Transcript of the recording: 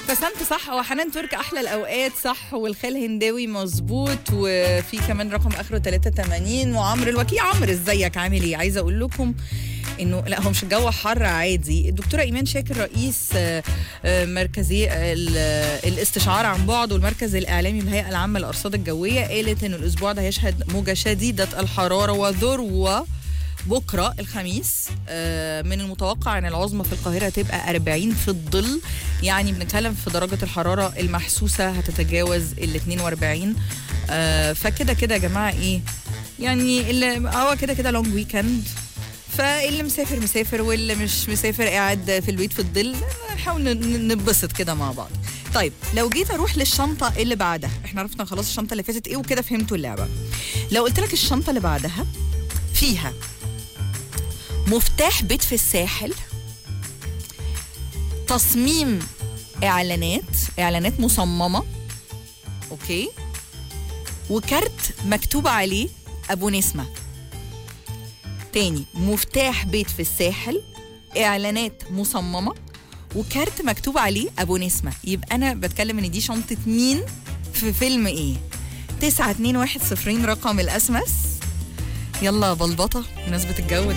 ابتسمت صح وحنان ترك احلى الاوقات صح والخال هنداوي مظبوط وفي كمان رقم اخره 83 وعمرو الوكيل عمرو ازيك عامل ايه عايزه اقول لكم انه لا هو مش الجو حر عادي الدكتوره ايمان شاكر رئيس آه، آه، مركزي ال- الاستشعار عن بعد والمركز الاعلامي بالهيئه العامه للارصاد الجويه قالت انه الاسبوع ده هيشهد موجه شديده الحراره وذروه بكره الخميس آه، من المتوقع ان العظمى في القاهره تبقى 40 في الظل يعني بنتكلم في درجه الحراره المحسوسه هتتجاوز ال 42 آه، فكده كده يا جماعه ايه يعني اللي هو كده كده لونج ويكند فاللي مسافر مسافر واللي مش مسافر قاعد في البيت في الظل نحاول ن- نتبسط كده مع بعض طيب لو جيت اروح للشنطه اللي بعدها احنا عرفنا خلاص الشنطه اللي فاتت ايه وكده فهمتوا اللعبه لو قلت لك الشنطه اللي بعدها فيها مفتاح بيت في الساحل تصميم اعلانات اعلانات مصممه اوكي وكارت مكتوب عليه ابو نسمه تاني مفتاح بيت في الساحل اعلانات مصممه وكارت مكتوب عليه ابو نسمه يبقى انا بتكلم ان دي شنطه مين في فيلم ايه 9 2 1 0 رقم الاسمس يلا بلبطه بمناسبه الجو ده